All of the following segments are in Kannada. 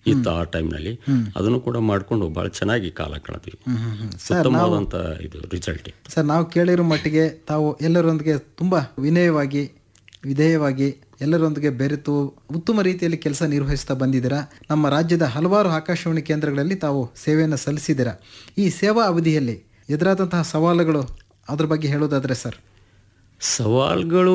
ಇತ್ತು ಆ ಟೈಮ್ನಲ್ಲಿ ಅದನ್ನು ಕೂಡ ಮಾಡ್ಕೊಂಡು ಬಹಳ ಚೆನ್ನಾಗಿ ಕಾಲ ಕಳೆದ್ವಿ ಹ್ಮ್ ಹ್ಮ್ ಹ್ಮ್. ಸರ್ ಉತ್ತಮವಾದಂತ ಇದು ರಿಸಲ್ಟ್ ಇತ್ತು ಸರ್ ನಾವು ಕೇಳಿರೋ ಮಟ್ಟಿಗೆ ತಾವು ಎಲ್ಲರೊಂದಿಗೆ ತುಂಬ ವಿನಯವಾಗಿ ವಿಧೇಯವಾಗಿ ಎಲ್ಲರೊಂದಿಗೆ ಬೆರೆತು ಉತ್ತಮ ರೀತಿಯಲ್ಲಿ ಕೆಲಸ ನಿರ್ವಹಿಸ್ತಾ ಬಂದಿದ್ದೀರಾ ನಮ್ಮ ರಾಜ್ಯದ ಹಲವಾರು ಆಕಾಶವಾಣಿ ಕೇಂದ್ರಗಳಲ್ಲಿ ತಾವು ಸೇವೆಯನ್ನು ಸಲ್ಲಿಸಿದ್ದೀರಾ ಈ ಸೇವಾ ಅವಧಿಯಲ್ಲಿ ಎದುರಾದಂತಹ ಸವಾಲುಗಳು ಅದ್ರ ಬಗ್ಗೆ ಹೇಳೋದಾದ್ರೆ ಸರ್ ಸವಾಲ್ಗಳು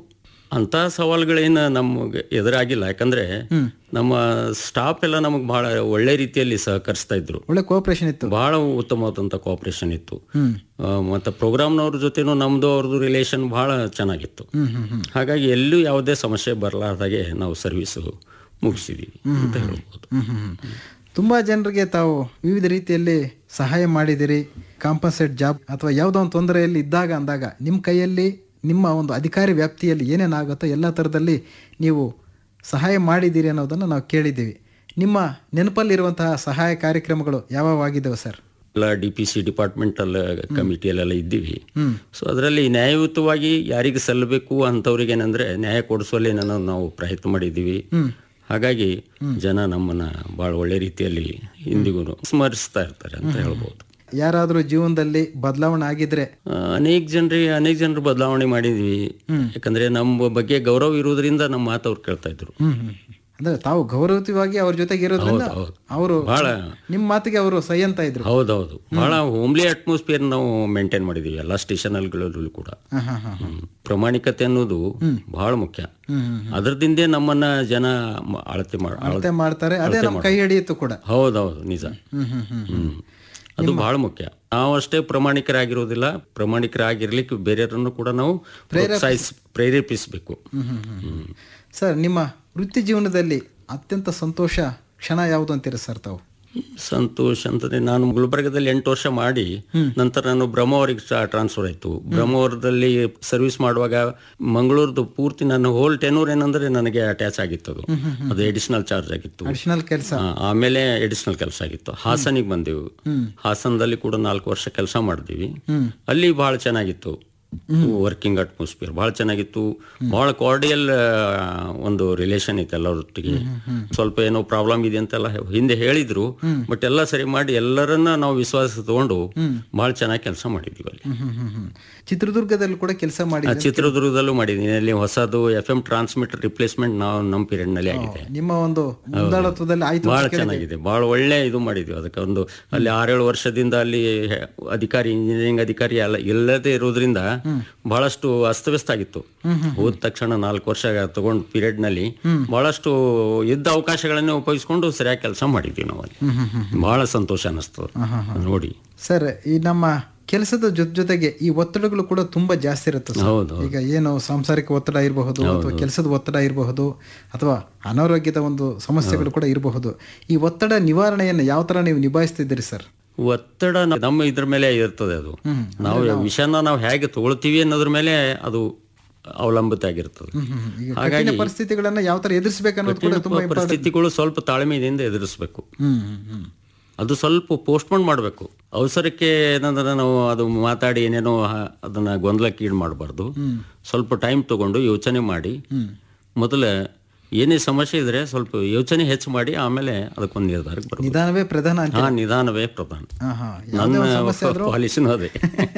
ಅಂತ ಸವಾಲ್ಗಳೇನು ನಮಗೆ ಎದುರಾಗಿಲ್ಲ ಯಾಕಂದ್ರೆ ನಮ್ಮ ಸ್ಟಾಫ್ ಎಲ್ಲ ನಮಗೆ ಬಹಳ ಒಳ್ಳೆ ರೀತಿಯಲ್ಲಿ ಸಹಕರಿಸ್ತಾ ಇದ್ರು ಒಳ್ಳೆ ಕೋಆಪರೇಷನ್ ಇತ್ತು ಬಹಳ ಉತ್ತಮವಾದಂಥ ಕೋಆಪರೇಷನ್ ಇತ್ತು ಆ, ಮತ್ತೆ ಪ್ರೋಗ್ರಾಮ್ನವ್ರ ಜೊತೆನೂ ನಮ್ದು ಅವ್ರದ್ದು ರಿಲೇಷನ್ ಬಹಳ ಚೆನ್ನಾಗಿತ್ತು ಹಾಗಾಗಿ ಎಲ್ಲೂ ಯಾವುದೇ ಸಮಸ್ಯೆ ಬರಲಾರ್ದಾಗೆ ನಾವು ಸರ್ವಿಸು ಮುಗಿಸಿದೀವಿ ಅಂತ ಹೇಳ್ಬೋದು ಹ್ಮ್ ಹ್ಮ್ ಹ್ಮ್. ತುಂಬಾ ಜನರಿಗೆ ತಾವು ವಿವಿಧ ರೀತಿಯಲ್ಲಿ ಸಹಾಯ ಮಾಡಿದಿರಿ ಕಾಂಪನ್ಸೇಟ್ ಜಾಬ್ ಅಥವಾ ಯಾವುದೋ ಒಂದು ತೊಂದರೆಯಲ್ಲಿ ಇದ್ದಾಗ ಅಂದಾಗ ನಿಮ್ಮ ಕೈಯಲ್ಲಿ ನಿಮ್ಮ ಒಂದು ಅಧಿಕಾರಿ ವ್ಯಾಪ್ತಿಯಲ್ಲಿ ಏನೇನಾಗುತ್ತೋ ಎಲ್ಲ ಥರದಲ್ಲಿ ನೀವು ಸಹಾಯ ಮಾಡಿದ್ದೀರಿ ಅನ್ನೋದನ್ನು ನಾವು ಕೇಳಿದ್ದೀವಿ ನಿಮ್ಮ ನೆನಪಲ್ಲಿರುವಂತಹ ಸಹಾಯ ಕಾರ್ಯಕ್ರಮಗಳು ಯಾವಾಗಿದ್ದಾವೆ ಸರ್ ಎಲ್ಲ ಡಿ ಪಿ ಸಿ ಡಿಪಾರ್ಟ್ಮೆಂಟಲ್ ಕಮಿಟಿಯಲ್ಲೆಲ್ಲ ಇದ್ದೀವಿ ಸೊ ಅದರಲ್ಲಿ ನ್ಯಾಯಯುತವಾಗಿ ಯಾರಿಗೆ ಸಲ್ಲಬೇಕು ಅಂಥವ್ರಿಗೆ ಏನಂದ್ರೆ ನ್ಯಾಯ ಕೊಡಿಸುವಲ್ಲಿ ನಾನು ನಾವು ಪ್ರಯತ್ನ ಮಾಡಿದ್ದೀವಿ ಹಾಗಾಗಿ ಜನ ನಮ್ಮನ್ನ ಬಹಳ ಒಳ್ಳೆ ರೀತಿಯಲ್ಲಿ ಇಂದಿಗೂ ಸ್ಮರಿಸ್ತಾ ಇರ್ತಾರೆ ಅಂತ ಹೇಳ್ಬೋದು ಯಾರಾದರೂ ಜೀವನದಲ್ಲಿ ಬದಲಾವಣೆ ಆಗಿದ್ರೆ ಆ, ಅನೇಕ ಜನರಿಗೆ ಅನೇಕ ಜನರು ಬದಲಾವಣೆ ಮಾಡಿದ್ವಿ ಯಾಕಂದ್ರೆ ನಮ್ಮ ಬಗ್ಗೆ ಗೌರವ ಇರೋದ್ರಿಂದ ನಮ್ಮ ಮಾತು ಅವ್ರು ಕೇಳ್ತಾ ಇದ್ರು ಅಂದ್ರೆ ತಾವು ಗೌರವಯುತವಾಗಿ ಅವ್ರ ಜೊತೆಗೆ ಇರೋದ್ರಿಂದ ಹೌದು. ಅವರು ಬಹಳ ನಿಮ್ಮ ಮಾತಿಗೆ ಅವರು ಸೈ ಅಂತ ಇದ್ರು ಹೌದೌದು ಬಹಳ ಹೋಮ್ಲಿ ಅಟ್ಮಾಸ್ಫಿಯರ್ ನಾವು ಮೇಂಟೈನ್ ಮಾಡಿದೀವಿ ಎಲ್ಲ ಸ್ಟೇಷನ್ಗಳಲ್ಲೂ ಕೂಡ ಹಾ ಹಾ ಹಾ ಹ್ಮ್. ಪ್ರಾಮಾಣಿಕತೆ ಅನ್ನೋದು ಬಹಳ ಮುಖ್ಯ ಅದರದಿಂದೇ ನಮ್ಮನ್ನ ಜನ ಮ- ಅಳತೆ ಮಾಡ ಅಳತೆ ಮಾಡ್ತಾರೆ ಅದೇ ನಮ್ಮ ಕೈ ಹಿಡಿಯಿತು ಕೂಡ ಹೌದೌದು ನಿಜ ಹ್ಮ್ ಹ್ಮ್ ಹ್ಮ್ ಹ್ಮ್ ಅದು ಬಹಳ ಮುಖ್ಯ ನಾವು ಅಷ್ಟೇ ಪ್ರಾಮಾಣಿಕರಾಗಿರೋದಿಲ್ಲ ಪ್ರಾಮಾಣಿಕರಾಗಿರ್ಲಿಕ್ಕೆ ಬೇರೆಯವರನ್ನು ಕೂಡ ನಾವು ಪ್ರೋತ್ಸಾಹಿಸ್ ಪ್ರೇರೇಪಿಸಬೇಕು ಹ್ಮ್. ಸರ್ ನಿಮ್ಮ ವೃತ್ತಿ ಜೀವನದಲ್ಲಿ ಅತ್ಯಂತ ಸಂತೋಷ ಕ್ಷಣ ಯಾವುದು ಅಂತೀರಾ ಸರ್ ತಾವು ಸಂತೋಷ್ ಅಂತಂದ್ರೆ ನಾನು ಗುಲ್ಬರ್ಗದಲ್ಲಿ ಎಂಟು ವರ್ಷ ಮಾಡಿ ನಂತರ ನಾನು ಬ್ರಹ್ಮಾವರಿಗೆ ಟ್ರಾನ್ಸ್ಫರ್ ಆಯ್ತು ಬ್ರಹ್ಮಾವರದಲ್ಲಿ ಸರ್ವಿಸ್ ಮಾಡುವಾಗ ಮಂಗಳೂರ್ದು ಪೂರ್ತಿ ನನ್ನ ಹೋಲ್ ಟೆನೂರ್ ಏನಂದ್ರೆ ನನಗೆ ಅಟ್ಯಾಚ್ ಆಗಿತ್ತು ಅದು ಅದು ಎಡಿಷನಲ್ ಚಾರ್ಜ್ ಆಗಿತ್ತು ಅಡಿಷನಲ್ ಕೆಲಸ ಆ, ಆಮೇಲೆ ಎಡಿಷನಲ್ ಕೆಲಸ ಆಗಿತ್ತು ಹಾಸನಿಗೆ ಬಂದೆವು ಹಾಸನದಲ್ಲಿ ಕೂಡ ನಾಲ್ಕು ವರ್ಷ ಕೆಲಸ ಮಾಡಿದ್ವಿ ಅಲ್ಲಿ ಬಹಳ ಚೆನ್ನಾಗಿತ್ತು ವರ್ಕಿಂಗ್ ಅಟ್ಮಾಸ್ಫಿಯರ್ ಬಹಳ ಚೆನ್ನಾಗಿತ್ತು ಬಹಳ ಕಾರ್ಡಿಯಲ್ ಒಂದು ರಿಲೇಷನ್ ಇತ್ತು ಎಲ್ಲರೊಟ್ಟಿಗೆ ಸ್ವಲ್ಪ ಏನೋ ಪ್ರಾಬ್ಲಮ್ ಇದೆ ಅಂತೆಲ್ಲ ಹಿಂದೆ ಹೇಳಿದ್ರು ಬಟ್ ಎಲ್ಲ ಸರಿ ಮಾಡಿ ಎಲ್ಲರನ್ನ ನಾವು ವಿಶ್ವಾಸ ತಗೊಂಡು ಬಹಳ ಚೆನ್ನಾಗಿ ಕೆಲಸ ಮಾಡಿದ್ವಿ ಅಲ್ಲಿ ಹ್ಮ್ ಹ್ಮ್ ಹ್ಮ್ ಚಿತ್ರದುರ್ಗದಲ್ಲಿ ಕೂಡ ಕೆಲಸ ಮಾಡಿ ಆ, ಚಿತ್ರದುರ್ಗದಲ್ಲೂ ಮಾಡಿದ್ದೀನಿ ಅಲ್ಲಿ ಹೊಸದು ಎಫ್ ಎಂ ಟ್ರಾನ್ಸ್ಮಿಟರ್ ರಿಪ್ಲೇಸ್ಮೆಂಟ್ ನಾವು ನಮ್ಮ ಪೀರಿಯಡ್ ನಲ್ಲಿ ಆಗಿದೆ ನಿಮ್ಮ ಒಂದು ಮುಂದಾಳತ್ವದಲ್ಲಿ ಆಯ್ತು ಬಹಳ ಚೆನ್ನಾಗಿದೆ ಬಹಳ ಒಳ್ಳೆ ಇದು ಮಾಡಿದ್ವಿ ಅದಕ್ಕೆ ಒಂದು ಅಲ್ಲಿ ಆರೇಳು ವರ್ಷದಿಂದ ಅಲ್ಲಿ ಹೆ- ಅಧಿಕಾರಿ ಇಂಜಿನಿಯರಿಂಗ್ ಅಧಿಕಾರಿ ಎಲ್ಲ ಇಲ್ಲದೆ ಇರೋದ್ರಿಂದ ಬಹಳಷ್ಟು ಅಸ್ತವ್ಯಸ್ತ ಆಗಿತ್ತು ಹೋದ ತಕ್ಷಣ ನಾಲ್ಕು ವರ್ಷ ತಗೊಂಡ್ ಪೀರಿಯಡ್ ನಲ್ಲಿ ಬಹಳಷ್ಟು ಇದ್ದ ಅವಕಾಶಗಳನ್ನೇ ಉಪಯೋಗಿಸ್ಕೊಂಡು ಸರಿಯಾಗಿ ಕೆಲಸ ಮಾಡಿದ್ವಿ ನಾವು ಅಲ್ಲಿ ಬಹಳ ಸಂತೋಷ ಅನಿಸ್ತದೆ ನೋಡಿ ಸರ್ ಈ ನಮ್ಮ ಕೆಲಸದ ಜೊತೆ ಜೊತೆಗೆ ಈ ಒತ್ತಡಗಳು ಕೂಡ ತುಂಬಾ ಜಾಸ್ತಿ ಇರುತ್ತೆ ಸರ್. ಹೌದು ಈಗ ಏನು ಸಾಂಸಾರಿಕ ಒತ್ತಡ ಇರಬಹುದು ಅಥವಾ ಕೆಲಸದ ಒತ್ತಡ ಇರಬಹುದು ಅಥವಾ ಅನಾರೋಗ್ಯದ ಒಂದು ಸಮಸ್ಯೆಗಳು ಕೂಡ ಇರಬಹುದು ಈ ಒತ್ತಡ ನಿವಾರಣೆಯನ್ನು ಯಾವ ತರ ನೀವು ನಿಭಾಯಿಸ್ತಿದ್ದೀರಿ ಸರ್ ಒತ್ತಡ ನ- ನಮ್ಮ ಇದ್ರ ಮೇಲೆ ಇರ್ತದೆ ಅದು ನಾವು ವಿಷಯನ ನಾವು ಹೇಗೆ ತಗೊಳ್ತೀವಿ ಅನ್ನೋದ್ರ ಮೇಲೆ ಅದು ಅವಲಂಬಿತ ಆಗಿರ್ತದೆ ಈಗ ಕಠಿಣ ಪರಿಸ್ಥಿತಿಗಳನ್ನ ಯಾವ ತರ ಎದುರಿಸಬೇಕು ಅನ್ನೋದು ಕೂಡ ತುಂಬಾ ಪರಿಸ್ಥಿತಿಗಳು ಸ್ವಲ್ಪ ತಾಳ್ಮೆಯಿಂದ ಎದುರಿಸಬೇಕು ಹ್ಮ್ ಹ್ಮ್ ಹ್ಮ್ ಅದು ಸ್ವಲ್ಪ ಪೋಸ್ಟ್ಪೋನ್ ಮಾಡಬೇಕು ಅವಸರಕ್ಕೆ ಏನಂದ್ರೆ ನಾವು ಅದು ಮಾತಾಡಿ ಏನೇನೋ ಹ- ಅದನ್ನ ಗೊಂದಲಕ್ಕೆ ಈಡು ಮಾಡಬಾರ್ದು ಸ್ವಲ್ಪ ಟೈಮ್ ತಗೊಂಡು ಯೋಚನೆ ಮಾಡಿ ಮೊದಲ ಏನೇ ಸಮಸ್ಯೆ ಇದ್ರೆ ಸ್ವಲ್ಪ ಯೋಚನೆ ಹೆಚ್ಚು ಮಾಡಿ ಆಮೇಲೆ ಅದಕ್ಕೊಂದು ನಿರ್ಧಾರಕ್ಕೆ ಬರ್ಬೇಕು ನಿಧಾನವೇ ಪ್ರಧಾನ ಅಂತ ಹಾ ನಿಧಾನವೇ ಪ್ರಧಾನ ಹಾ ಹಾ ಯಾವುದೇ ಒಂದು ಸಮಸ್ಯೆ ನನ್ನ ಪಾಲಿಸಿನೂ ಅದೇ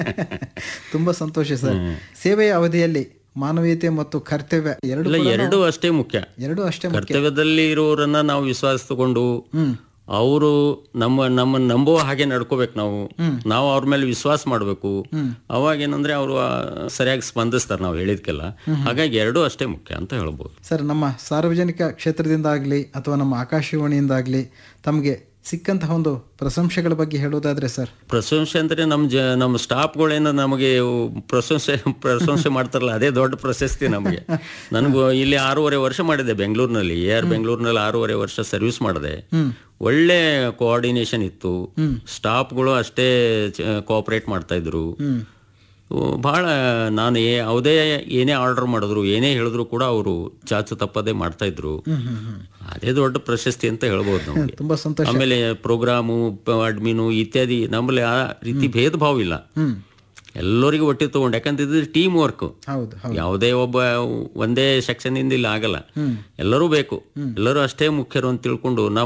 ತುಂಬಾ ಸಂತೋಷ ಸರ್ ಸೇವೆಯ ಅವಧಿಯಲ್ಲಿ ಮಾನವೀಯತೆ ಮತ್ತು ಕರ್ತವ್ಯ ಎರಡು ಇಲ್ಲ ಎರಡೂ ಅಷ್ಟೇ ಮುಖ್ಯ ಎರಡು ಅಷ್ಟೇ ಕರ್ತವ್ಯದಲ್ಲಿ ಇರೋರನ್ನ ನಾವು ವಿಶ್ವಾಸ ತಗೊಂಡು ಅವರು ನಮ್ಮ ನಮ್ಮ ನಂಬುವ ಹಾಗೆ ನಡ್ಕೋಬೇಕು ನಾವು ನಾವು ಅವ್ರ ಮೇಲೆ ವಿಶ್ವಾಸ ಮಾಡಬೇಕು ಅವಾಗ ಏನಂದ್ರೆ ಅವರು ಸರಿಯಾಗಿ ಸ್ಪಂದಿಸ್ತಾರೆ ನಾವು ಹೇಳಿದ್ಕೆಲ್ಲ ಹಾಗಾಗಿ ಎರಡೂ ಅಷ್ಟೇ ಮುಖ್ಯ ಅಂತ ಹೇಳ್ಬೋದು ಸರ್ ನಮ್ಮ ಸಾರ್ವಜನಿಕ ಕ್ಷೇತ್ರದಿಂದ ಆಗಲಿ ಅಥವಾ ನಮ್ಮ ಆಕಾಶವಾಣಿಯಿಂದಾಗಲಿ ತಮಗೆ ಸಿಕ್ಕಂತಹ ಒಂದು ಪ್ರಶಂಸೆಗಳ ಬಗ್ಗೆ ಹೇಳೋದಾದ್ರೆ ಸರ್ ಪ್ರಶಂಸೆ ಅಂದ್ರೆ ನಮ್ಮ ಜ ನಮ್ಮ ಸ್ಟಾಫ್ಗಳೇನು ನಮಗೆ ಪ್ರಶಂಸೆ ಪ್ರಶಂಸೆ ಮಾಡ್ತಾರಲ್ಲ ಅದೇ ದೊಡ್ಡ ಪ್ರಶಸ್ತಿ ನಮಗೆ ನನಗೂ ಇಲ್ಲಿ ಆರೂವರೆ ವರ್ಷ ಮಾಡಿದೆ ಬೆಂಗಳೂರಿನಲ್ಲಿ ಎ ಆರ್ ಬೆಂಗಳೂರಿನಲ್ಲಿ ಆರೂವರೆ ವರ್ಷ ಸರ್ವಿಸ್ ಮಾಡಿದೆ ಒಳ್ಳೆ ಕೋಆರ್ಡಿನೇಷನ್ ಇತ್ತು ಸ್ಟಾಫ್ಗಳು ಅಷ್ಟೇ ಕೋಆಪರೇಟ್ ಮಾಡ್ತಾ ಇದ್ರು ಓ, ಬಹಳ ನಾನು ಏ- ಯಾವುದೇ ಏನೇ ಆರ್ಡರ್ ಮಾಡಿದ್ರು ಏನೇ ಹೇಳಿದ್ರು ಕೂಡ ಅವರು ಚಾಚು ತಪ್ಪದೆ ಮಾಡ್ತಾ ಇದ್ರು ಅದೇ ದೊಡ್ಡ ಪ್ರಶಸ್ತಿ ಅಂತ ಹೇಳ್ಬೋದು ನಮಗೆ ತುಂಬಾ ಸಂತೋಷ ಆಮೇಲೆ ಪ್ರೋಗ್ರಾಮು ಅಡ್ಮಿನು ಇತ್ಯಾದಿ ನಮ್ಮಲ್ಲಿ ಆ ರೀತಿ ಭೇದ ಭಾವ ಇಲ್ಲ ಎಲ್ಲರಿಗೂ ಒಟ್ಟಿ ತಗೊಂಡು ಯಾಕಂದ್ರೆ ಇದು ಟೀಮ್ ವರ್ಕ್ ಹೌದು ಹೌದು ಯಾವುದೇ ಒಬ್ಬ ಒಂದೇ ಸೆಕ್ಷನ್ ಇಂದ ಇಲ್ಲಿ ಆಗಲ್ಲ ಎಲ್ಲರೂ ಬೇಕು ಎಲ್ಲರೂ ಅಷ್ಟೇ ಮುಖ್ಯರು ಅಂತ ತಿಳ್ಕೊಂಡು ನಾವು